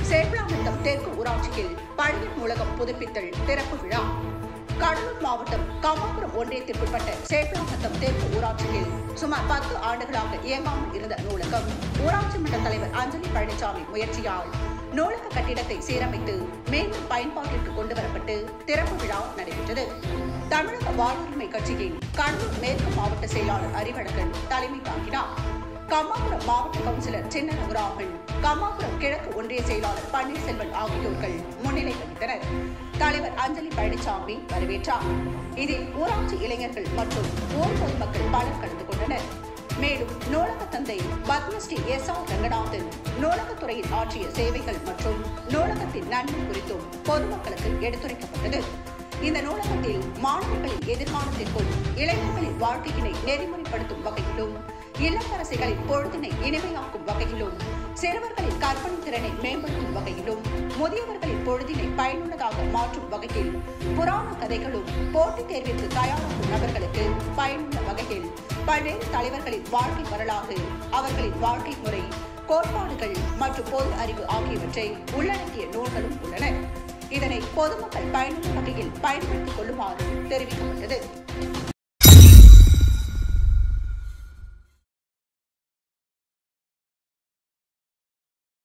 சேப்பலாமட்டம் தெற்கு ஊராட்சியில் பழைய நூலகம் புதுப்பித்தல் திறப்பு விழா கடலூர் மாவட்டம் கம்மாபுரம் ஒன்றியத்திற்குட்பட்ட சேப்பலாமட்டம் தெற்கு ஊராட்சியில் சுமார் பத்து ஆண்டுகளாக இயங்காமல் இருந்த நூலகம் ஊராட்சி மன்ற தலைவர் அஞ்சலி பழனிசாமி முயற்சியால் நூலக கட்டிடத்தை சீரமைத்து மீண்டும் பயன்பாட்டிற்கு கொண்டுவரப்பட்டு திறப்பு விழா நடைபெற்றது தமிழக வாழ்வுரிமை கட்சியின் கடலூர் மேற்கு மாவட்ட செயலாளர் அறிவழகன் தலைமை தாங்கினார் கம்மாபுரம் மாவட்ட கவுன்சிலர் சின்ன ரகுராமன் கம்மாபுரம் கிழக்கு ஒன்றிய செயலாளர் பன்னீர்செல்வன் ஆகியோர்கள் முன்னிலை வகித்தனர் தலைவர் அஞ்சலி பழனிசாமி வரவேற்றார் இதில் ஊராட்சி இளைஞர்கள் மற்றும் ஊர் பொதுமக்கள் பலர் கலந்து கொண்டனர் மேலும் நூலக தந்தை பத்மஸ்ரீ எஸ் ஆர் ரங்கநாதன் நூலகத்துறையில் ஆற்றிய சேவைகள் மற்றும் நூலகத்தின் நன்மை குறித்தும் பொதுமக்களுக்கு எடுத்துரைக்கப்பட்டது இந்த நூலகத்தில் மாணவர்களின் எதிர்காலத்திற்கும் இளைஞர்களின் வாழ்க்கையினை நெறிமுறைப்படுத்தும் வகையிலும் இல்லத்தரசிகளின் பொழுதினை இனிமையாக்கும் வகையிலும் சிறுவர்களின் கற்பனை திறனை மேம்படுத்தும் வகையிலும் முதியவர்களின் பொழுதினை பயனுள்ளதாக மாற்றும் வகையில் புராண கதைகளும் போட்டித் தேர்விற்கு தயாராகும் நபர்களுக்கு பயனுள்ள வகையில் பல்வேறு தலைவர்களின் வாழ்க்கை வரலாறு அவர்களின் வாழ்க்கை முறை கோட்பாடுகள் மற்றும் பொது அறிவு ஆகியவற்றை உள்ளடக்கிய நூல்களும் உள்ளன இதனை பொதுமக்கள் பயனுள்ள வகையில் பயன்படுத்திக் கொள்ளுமாறு தெரிவிக்கப்பட்டது